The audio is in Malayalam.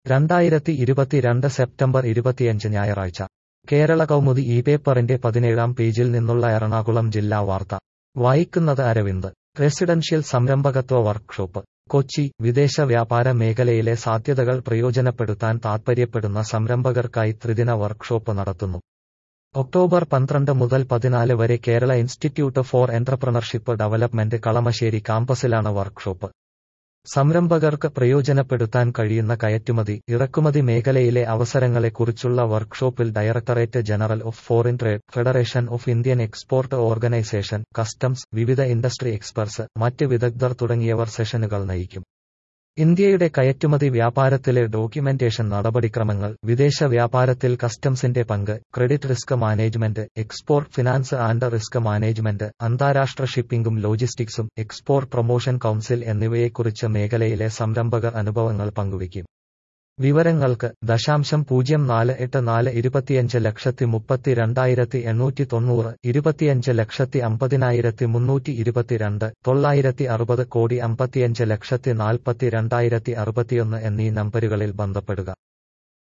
രണ്ടായിരത്തി ഇരുപത്തിരണ്ട് സെപ്റ്റംബർ ഇരുപത്തിയഞ്ച് ഞായറാഴ്ച കേരള കൗമുദി ഈ പേപ്പറിന്റെ പതിനേഴാം പേജിൽ നിന്നുള്ള എറണാകുളം ജില്ലാ വാർത്ത വായിക്കുന്നത് അരവിന്ദ് റെസിഡൻഷ്യൽ സംരംഭകത്വ വർക്ക്ഷോപ്പ് കൊച്ചി വിദേശ വ്യാപാര മേഖലയിലെ സാധ്യതകൾ പ്രയോജനപ്പെടുത്താൻ താൽപ്പര്യപ്പെടുന്ന സംരംഭകർക്കായി ത്രിദിന വർക്ക്ഷോപ്പ് നടത്തുന്നു ഒക്ടോബർ പന്ത്രണ്ട് മുതൽ പതിനാല് വരെ Kerala institute for entrepreneurship development Kalamassery കാമ്പസിലാണ് വർക്ക്ഷോപ്പ് സംരംഭകർക്ക് പ്രയോജനപ്പെടുത്താൻ കഴിയുന്ന കയറ്റുമതി ഇറക്കുമതി മേഖലയിലെ അവസരങ്ങളെക്കുറിച്ചുള്ള വർക്ക്ഷോപ്പിൽ directorate general of foreign trade federation of Indian export organisation customs വിവിധ ഇൻഡസ്ട്രി എക്സ്പെർട്സ് മറ്റ് വിദഗ്ധർ തുടങ്ങിയവർ സെഷനുകൾ നയിക്കും ഇന്ത്യയുടെ കയറ്റുമതി വ്യാപാരത്തിലെ ഡോക്യുമെന്റേഷൻ നടപടിക്രമങ്ങൾ വിദേശ വ്യാപാരത്തിൽ കസ്റ്റംസിന്റെ പങ്ക് credit risk management export finance and risk management അന്താരാഷ്ട്ര ഷിപ്പിംഗും ലോജിസ്റ്റിക്സും എക്സ്പോർട്ട് പ്രൊമോഷൻ കൌൺസിൽ എന്നിവയെക്കുറിച്ച് മേഖലയിലെ സംരംഭകർ അനുഭവങ്ങൾ പങ്കുവയ്ക്കും വിവരങ്ങൾക്ക് ദശാംശം പൂജ്യം നാല് എട്ട് നാല് ഇരുപത്തിയഞ്ച് ലക്ഷത്തി മുപ്പത്തി രണ്ടായിരത്തി എണ്ണൂറ്റി തൊണ്ണൂറ് ഇരുപത്തിയഞ്ച് ലക്ഷത്തി അമ്പതിനായിരത്തി മുന്നൂറ്റി ഇരുപത്തിരണ്ട് തൊള്ളായിരത്തി അറുപത് കോടി അമ്പത്തിയഞ്ച് ലക്ഷത്തി നാൽപ്പത്തി രണ്ടായിരത്തി അറുപത്തിയൊന്ന് എന്നീ നമ്പരുകളിൽ ബന്ധപ്പെടുക